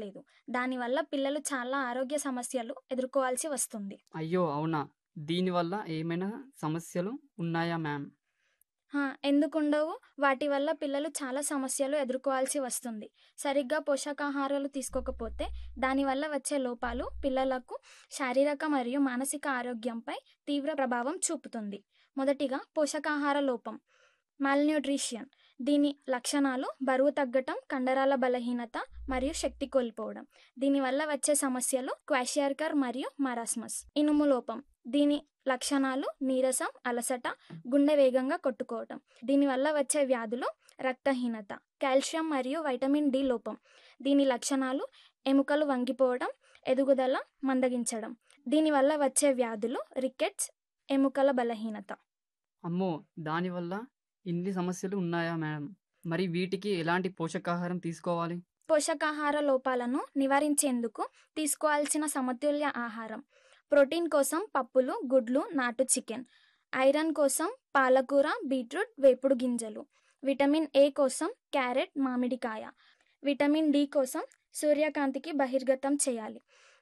లేదు దానివల్ల పిల్లలు చాలా ఆరోగ్య సమస్యలు ఎదుర్కోవాల్సి వస్తుంది అయ్యో అవునా దీనివల్ల ఏమైనా సమస్యలు ఉన్నాయా మ్యామ్ హా, ఎందుకుండవు వాటి వల్ల పిల్లలు చాలా సమస్యలు ఎదుర్కోవాల్సి వస్తుంది సరిగ్గా పోషకాహారాలు తీసుకోకపోతే దానివల్ల వచ్చే లోపాలు పిల్లలకు శారీరక మరియు మానసిక ఆరోగ్యంపై తీవ్ర ప్రభావం చూపుతుంది మొదటిగా పోషకాహార లోపం మాల్న్యూట్రిషన్ దీని లక్షణాలు బరువు తగ్గటం కండరాల బలహీనత మరియు శక్తి కోల్పోవడం దీనివల్ల వచ్చే సమస్యలు క్వాషియార్కర్ మరియు మరాస్మస్ ఇనుము లోపం దీని లక్షణాలు నీరసం అలసట గుండె వేగంగా కొట్టుకోవటం దీనివల్ల వచ్చే వ్యాధులు రక్తహీనత కాల్షియం మరియు వైటమిన్ డి లోపం దీని లక్షణాలు ఎముకలు వంగిపోవడం ఎదుగుదల మందగించడం దీనివల్ల వచ్చే వ్యాధులు రికెట్స్ ఎముకల బలహీనత అమ్మో దానివల్ల ఇన్ని సమస్యలు ఉన్నాయా మేడం మరి వీటికి ఎలాంటి పోషకాహారం తీసుకోవాలి పోషకాహార లోపాలను నివారించేందుకు తీసుకోవాల్సిన సమతుల్య ఆహారం ప్రోటీన్ కోసం పప్పులు గుడ్లు నాటు చికెన్ ఐరన్ కోసం పాలకూర బీట్రూట్ వేపుడు గింజలు విటమిన్ ఏ కోసం క్యారెట్ మామిడికాయ విటమిన్ డి కోసం సూర్యకాంతికి బహిర్గతం చేయాలి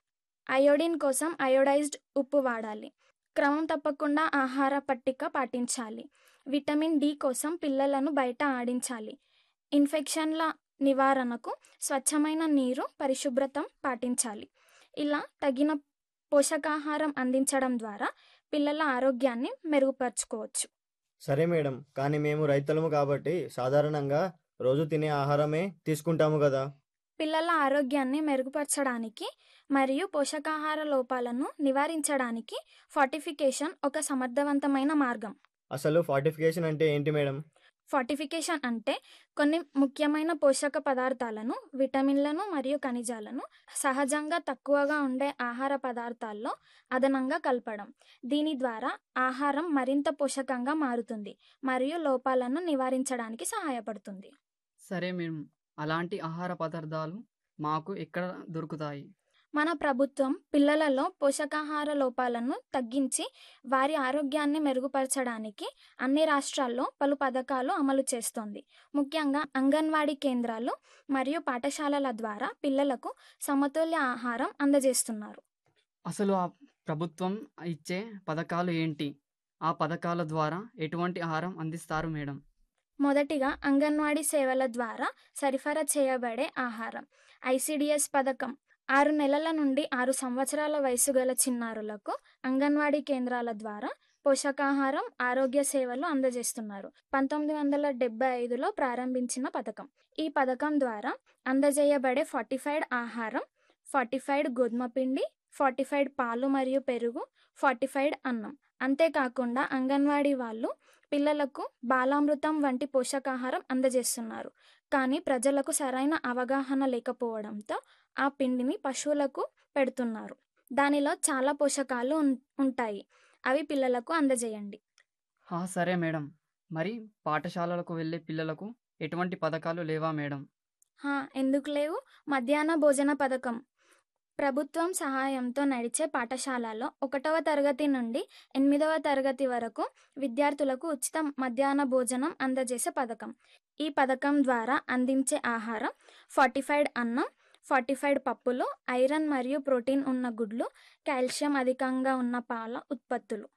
అయోడిన్ కోసం అయోడైజ్డ్ ఉప్పు వాడాలి క్రమం తప్పకుండా ఆహార పట్టిక పాటించాలి విటమిన్ డి కోసం పిల్లలను బయట ఆడించాలి ఇన్ఫెక్షన్ల నివారణకు స్వచ్ఛమైన నీరు పరిశుభ్రతం పాటించాలి ఇలా తగిన పోషకాహారం అందించడం ద్వారా పిల్లల ఆరోగ్యాన్ని మెరుగుపరుచుకోవచ్చు సరే మేడం కానీ మేము రైతులము కాబట్టి సాధారణంగా రోజు తినే ఆహారమే తీసుకుంటాము కదా పిల్లల ఆరోగ్యాన్ని మెరుగుపరచడానికి మరియు పోషకాహార లోపాలను నివారించడానికి ఫార్టిఫికేషన్ ఒక సమర్థవంతమైన మార్గం అసలు ఫార్టిఫికేషన్ అంటే ఏంటి మేడం ఫార్టిఫికేషన్ అంటే కొన్ని ముఖ్యమైన పోషక పదార్థాలను విటమిన్లను మరియు ఖనిజాలను సహజంగా తక్కువగా ఉండే ఆహార పదార్థాల్లో అదనంగా కలపడం దీని ద్వారా ఆహారం మరింత పోషకంగా మారుతుంది మరియు లోపాలను నివారించడానికి సహాయపడుతుంది సరే మేడం అలాంటి ఆహార పదార్థాలు మాకు ఎక్కడ దొరుకుతాయి మన ప్రభుత్వం పిల్లలలో పోషకాహార లోపాలను తగ్గించి వారి ఆరోగ్యాన్ని మెరుగుపరచడానికి అన్ని రాష్ట్రాల్లో పలు పథకాలు అమలు చేస్తోంది ముఖ్యంగా అంగన్వాడీ కేంద్రాలు మరియు పాఠశాలల ద్వారా పిల్లలకు సమతుల్య ఆహారం అందజేస్తున్నారు అసలు ఆ ప్రభుత్వం ఇచ్చే పథకాలు ఏంటి ఆ పథకాల ద్వారా ఎటువంటి ఆహారం అందిస్తారు మేడం మొదటిగా అంగన్వాడీ సేవల ద్వారా సరఫరా చేయబడే ఆహారం ఐసిడిఎస్ పథకం ఆరు నెలల నుండి ఆరు సంవత్సరాల వయసు గల చిన్నారులకు అంగన్వాడీ కేంద్రాల ద్వారా పోషకాహారం ఆరోగ్య సేవలు అందజేస్తున్నారు పంతొమ్మిది వందల డెబ్బై ఐదులో ప్రారంభించిన పథకం ఈ పథకం ద్వారా అందజేయబడే ఫార్టిఫైడ్ ఆహారం ఫార్టిఫైడ్ గోధుమ పిండి ఫార్టిఫైడ్ పాలు మరియు పెరుగు ఫార్టిఫైడ్ అన్నం అంతేకాకుండా అంగన్వాడీ వాళ్ళు పిల్లలకు బాలామృతం వంటి పోషకాహారం అందజేస్తున్నారు కానీ ప్రజలకు సరైన అవగాహన లేకపోవడంతో ఆ పిండిని పశువులకు పెడుతున్నారు దానిలో చాలా పోషకాలు ఉన్- ఉంటాయి అవి పిల్లలకు అందజేయండి హా సరే మేడం మరి పాఠశాలలకు వెళ్ళే పిల్లలకు ఎటువంటి పథకాలు లేవా మేడం హా, ఎందుకు లేవు మధ్యాహ్న భోజన పథకం ప్రభుత్వం సహాయంతో నడిచే పాఠశాలలో ఒకటవ తరగతి నుండి ఎనిమిదవ తరగతి వరకు విద్యార్థులకు ఉచిత మధ్యాహ్న భోజనం అందజేసే పథకం ఈ పథకం ద్వారా అందించే ఆహారం ఫార్టిఫైడ్ అన్నం ఫార్టిఫైడ్ పప్పులు ఐరన్ మరియు ప్రోటీన్ ఉన్న గుడ్లు కాల్షియం అధికంగా ఉన్న పాల ఉత్పత్తులు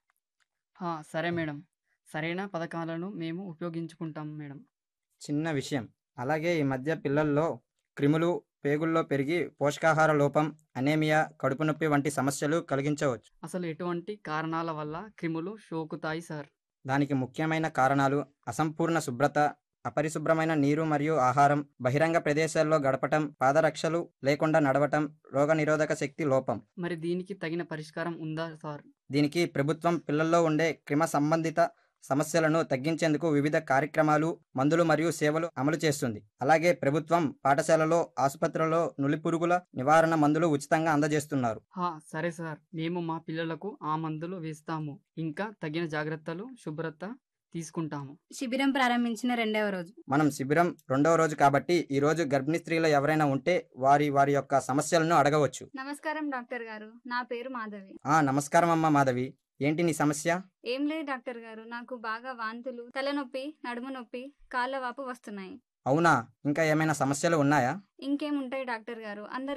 హా సరే మేడం సరైన పథకాలను మేము ఉపయోగించుకుంటాం మేడం చిన్న విషయం అలాగే ఈ మధ్య పిల్లల్లో క్రిములు పేగుల్లో పెరిగి పోషకాహార లోపం అనేమియా కడుపు నొప్పి వంటి సమస్యలు కలిగించవచ్చు అసలు ఎటువంటి కారణాల వల్ల క్రిములు సోకుతాయి సార్ దానికి ముఖ్యమైన కారణాలు అసంపూర్ణ శుభ్రత అపరిశుభ్రమైన నీరు మరియు ఆహారం బహిరంగ ప్రదేశాల్లో గడపటం పాదరక్షలు లేకుండా నడవటం రోగనిరోధక శక్తి లోపం మరి దీనికి తగిన పరిష్కారం ఉందా సార్ దీనికి ప్రభుత్వం పిల్లల్లో ఉండే క్రిమ సంబంధిత సమస్యలను తగ్గించేందుకు వివిధ కార్యక్రమాలు మందులు మరియు సేవలు అమలు చేస్తుంది అలాగే ప్రభుత్వం పాఠశాలలో ఆసుపత్రులలో నులిపురుగుల నివారణ మందులు ఉచితంగా అందజేస్తున్నారు హా సరే సార్ మేము మా పిల్లలకు ఆ మందులు వేస్తాము ఇంకా తగిన జాగ్రత్తలు శుభ్రత తీసుకుంటాము శిబిరం ప్రారంభించిన రెండవ రోజు మనం శిబిరం రెండవ రోజు కాబట్టి ఈ రోజు గర్భిణీ స్త్రీలు ఎవరైనా ఉంటే వారి వారి యొక్క సమస్యలను అడగవచ్చు నమస్కారం డాక్టర్ గారు నా పేరు మాధవి ఆ నమస్కారం అమ్మ మాధవి ఏంటి నీ సమస్య ఏం లేదు డాక్టర్ గారు నాకు బాగా వాంతులు తలనొప్పి నడుము నొప్పి కాళ్ళ వాపు వస్తున్నాయి అవునా ఇంకా ఏమైనా సమస్యలు ఉన్నాయా ఇంకేముంటాయి డాక్టర్ గారు అందరు